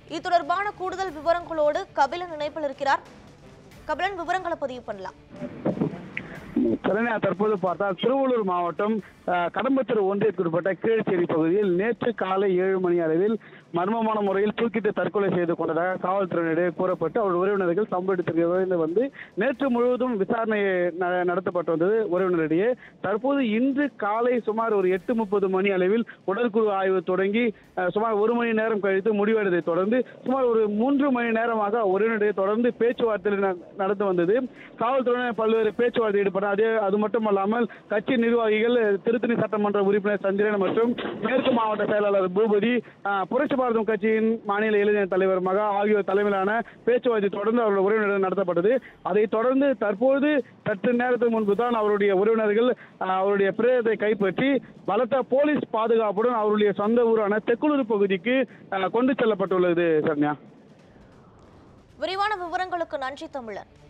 இது தொடர்பான கூடுதல் விவரங்களோடு கபிலன் இணைப்பில் இருக்கிறார் கபிலன் விவரங்களை பதிவு பண்ணலாம் சரண்யா தற்போது பார்த்தால் திருவள்ளூர் மாவட்டம் அஹ், கடம்பத்தூர் ஒன்றியத்திற்குட்பட்ட கீழ்ச்சேரி பகுதியில் நேற்று காலை ஏழு மணி அளவில் மர்மமான முறையில் தூக்கிட்டு தற்கொலை செய்து கொண்டதாக காவல்துறையினரிடையே கூறப்பட்டு அவர் உறவினர்கள் சம்பவ இடத்திற்கு விரைந்து வந்து நேற்று முழுவதும் விசாரணை ந- நடத்தப்பட்டு வந்தது உறவினரிடையே தற்போது இன்று காலை சுமார் ஒரு எட்டு முப்பது மணி அளவில் உடற்குழு ஆய்வு தொடங்கி அஹ், சுமார் ஒரு மணி நேரம் கழித்து முடிவடைவதை தொடர்ந்து சுமார் ஒரு மூன்று மணி நேரமாக உறவினரிடையே தொடர்ந்து பேச்சுவார்த்தை ந- நடந்து வந்தது காவல்துறையினர் பல்வேறு பேச்சுவார்த்தை ஈடுபட்ட அதே அது மட்டுமல்லாமல் கட்சி நிர்வாகிகள் திருத்தணி சட்டமன்ற உறுப்பினர் சந்திரன் மற்றும் மேற்கு மாவட்ட செயலாளர் பூபதி அஹ், புரட்சி பாரதம் கட்சியின் மாநில இளைஞர் தலைவர் மகா ஆகியோர் தலைமையிலான பேச்சுவார்த்தை தொடர்ந்து அவர்கள் உறவினர்கள் நடத்தப்பட்டது அதைத் தொடர்ந்து தற்போது சற்று நேரத்துக்கு முன்பு தான் அவருடைய உறவினர்கள் அஹ், அவருடைய பிரேதத்தை கைப்பற்றி பலத்த போலீஸ் பாதுகாப்புடன் அவருடைய சொந்த ஊரான தெக்குளூர் பகுதிக்கு அஹ், கொண்டு செல்லப்பட்டுள்ளது சரண்யா விரிவான விவரங்களுக்கு நன்றி தமிழன்